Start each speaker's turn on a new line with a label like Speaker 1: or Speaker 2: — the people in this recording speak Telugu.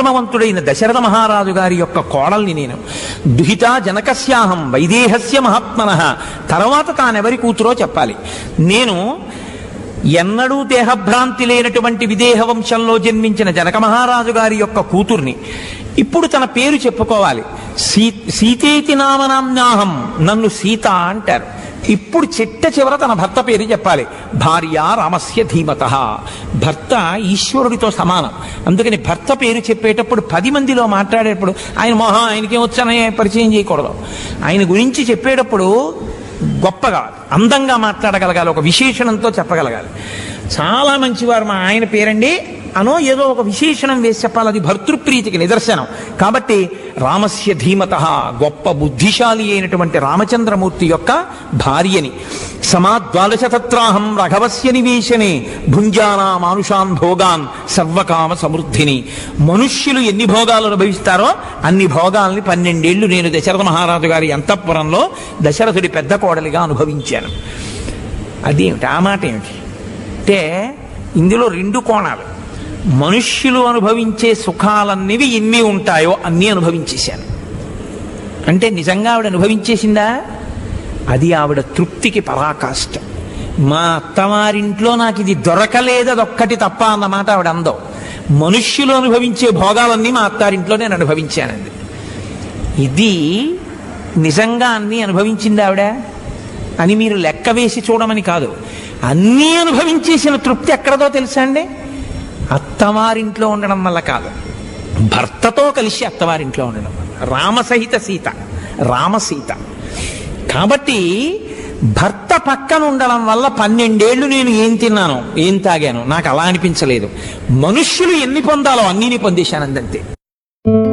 Speaker 1: పరాక్రమవంతుడైన దశరథ మహారాజు గారి యొక్క కోడల్ని నేను దుహిత జనకస్యాహం వైదేహస్య మహాత్మన తర్వాత తానెవరి కూతురో చెప్పాలి నేను ఎన్నడూ దేహభ్రాంతి లేనటువంటి విదేహ వంశంలో జన్మించిన జనక మహారాజు గారి యొక్క కూతుర్ని ఇప్పుడు తన పేరు చెప్పుకోవాలి సీ సీతేతి నామనామ్నాహం నన్ను సీత అంటారు ఇప్పుడు చిట్ట చివర తన భర్త పేరు చెప్పాలి భార్య రామస్య ధీమత భర్త ఈశ్వరుడితో సమానం అందుకని భర్త పేరు చెప్పేటప్పుడు పది మందిలో మాట్లాడేటప్పుడు ఆయన మొహం ఆయనకేం వచ్చానని పరిచయం చేయకూడదు ఆయన గురించి చెప్పేటప్పుడు గొప్పగా అందంగా మాట్లాడగలగాలి ఒక విశేషణంతో చెప్పగలగాలి చాలా మంచివారు మా ఆయన పేరండి అనో ఏదో ఒక విశేషణం వేసి చెప్పాలి అది భర్తృప్రీతికి నిదర్శనం కాబట్టి రామస్య ధీమత గొప్ప బుద్ధిశాలి అయినటువంటి రామచంద్రమూర్తి యొక్క భార్యని సమాద్వాదశతత్రాహం రఘవస్య నివేశనే భుంజానా మానుషాన్ భోగాన్ సర్వకామ సమృద్ధిని మనుష్యులు ఎన్ని భోగాలు అనుభవిస్తారో అన్ని భోగాల్ని పన్నెండేళ్లు నేను దశరథ మహారాజు గారి అంతఃపురంలో దశరథుడి పెద్ద కోడలిగా అనుభవించాను అదేమిటి ఆ మాట ఏమిటి అంటే ఇందులో రెండు కోణాలు మనుష్యులు అనుభవించే సుఖాలన్నివి ఎన్ని ఉంటాయో అన్నీ అనుభవించేశాను అంటే నిజంగా ఆవిడ అనుభవించేసిందా అది ఆవిడ తృప్తికి పరాకాష్ట మా అత్తవారింట్లో నాకు ఇది దొరకలేదు అదొక్కటి తప్ప అన్నమాట ఆవిడ అందో మనుష్యులు అనుభవించే భోగాలన్నీ మా అత్తారింట్లో నేను అనుభవించానండి ఇది నిజంగా అన్నీ అనుభవించింది ఆవిడ అని మీరు లెక్క వేసి చూడమని కాదు అన్నీ అనుభవించేసిన తృప్తి ఎక్కడదో తెలుసా అండి అత్తవారింట్లో ఉండడం వల్ల కాదు భర్తతో కలిసి అత్తవారింట్లో ఉండడం వల్ల రామసహిత సీత రామసీత కాబట్టి భర్త పక్కన ఉండడం వల్ల పన్నెండేళ్లు నేను ఏం తిన్నాను ఏం తాగాను నాకు అలా అనిపించలేదు మనుష్యులు ఎన్ని పొందాలో అన్నీని పొందేశాను అంతే